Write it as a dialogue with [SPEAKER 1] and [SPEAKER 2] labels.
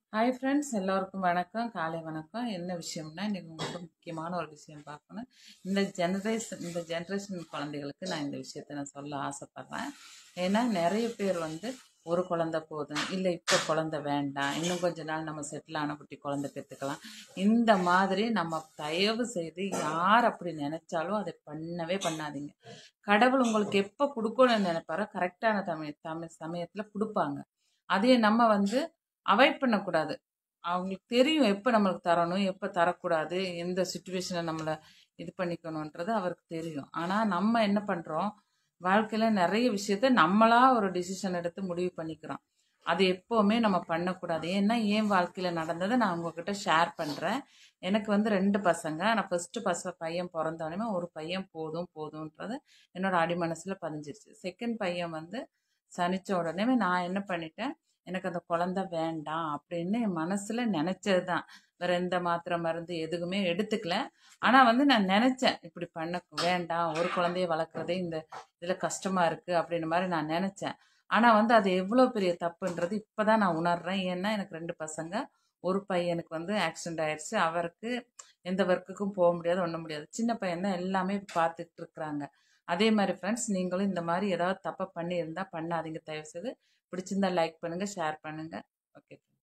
[SPEAKER 1] hi friends எல்லோருக்கும் வணக்கம் காலை வணக்கம் என்ன விஷயம்னா இன்றைக்கி உங்களுக்கு முக்கியமான ஒரு விஷயம் பார்க்கணும் இந்த ஜெனரேஷன் இந்த ஜென்ரேஷன் குழந்தைகளுக்கு நான் இந்த விஷயத்த நான் சொல்ல ஆசைப்பட்றேன் ஏன்னா நிறைய பேர் வந்து ஒரு குழந்த போதும் இல்லை இப்போ குழந்த வேண்டாம் இன்னும் கொஞ்ச நாள் நம்ம செட்டில் ஆன குட்டி குழந்தை பெற்றுக்கலாம் இந்த மாதிரி நம்ம தயவு செய்து யார் அப்படி நினைச்சாலும் அதை பண்ணவே பண்ணாதீங்க கடவுள் உங்களுக்கு எப்போ கொடுக்கணும்னு நினைப்பாரோ கரெக்டான தமிழ் தமிழ் சமயத்தில் கொடுப்பாங்க அதே நம்ம வந்து அவாய்ட் பண்ணக்கூடாது அவங்களுக்கு தெரியும் எப்போ நம்மளுக்கு தரணும் எப்போ தரக்கூடாது எந்த சுச்சுவேஷனில் நம்மளை இது பண்ணிக்கணுன்றது அவருக்கு தெரியும் ஆனால் நம்ம என்ன பண்ணுறோம் வாழ்க்கையில் நிறைய விஷயத்த நம்மளா ஒரு டிசிஷன் எடுத்து முடிவு பண்ணிக்கிறோம் அது எப்போவுமே நம்ம பண்ணக்கூடாது ஏன்னா என் வாழ்க்கையில் நடந்ததை நான் உங்ககிட்ட ஷேர் பண்ணுறேன் எனக்கு வந்து ரெண்டு பசங்க நான் ஃபஸ்ட்டு பச பையன் பிறந்தோடனே ஒரு பையன் போதும் போதுன்றது என்னோட அடிமனசில் பதிஞ்சிருச்சு செகண்ட் பையன் வந்து சனிச்ச உடனே நான் என்ன பண்ணிட்டேன் எனக்கு அந்த குழந்த வேண்டாம் அப்படின்னு என் மனசில் நினச்சது தான் வேற எந்த மாத்திரை மருந்து எதுவுமே எடுத்துக்கல ஆனால் வந்து நான் நினச்சேன் இப்படி பண்ண வேண்டாம் ஒரு குழந்தைய வளர்க்குறதே இந்த இதில் கஷ்டமாக இருக்குது அப்படின்ற மாதிரி நான் நினச்சேன் ஆனால் வந்து அது எவ்வளோ பெரிய தப்புன்றது இப்போ தான் நான் உணர்றேன் ஏன்னா எனக்கு ரெண்டு பசங்க ஒரு பையனுக்கு வந்து ஆக்சிடெண்ட் ஆயிடுச்சு அவருக்கு எந்த ஒர்க்குக்கும் போக முடியாது ஒன்றும் முடியாது சின்ன பையன் தான் எல்லாமே பார்த்துட்டு இருக்கிறாங்க அதே மாதிரி ஃப்ரெண்ட்ஸ் நீங்களும் இந்த மாதிரி ஏதாவது தப்பை பண்ணியிருந்தால் பண்ணாதீங்க தயவுசெய்து பிடிச்சிருந்தா லைக் பண்ணுங்கள் ஷேர் பண்ணுங்கள் ஓகே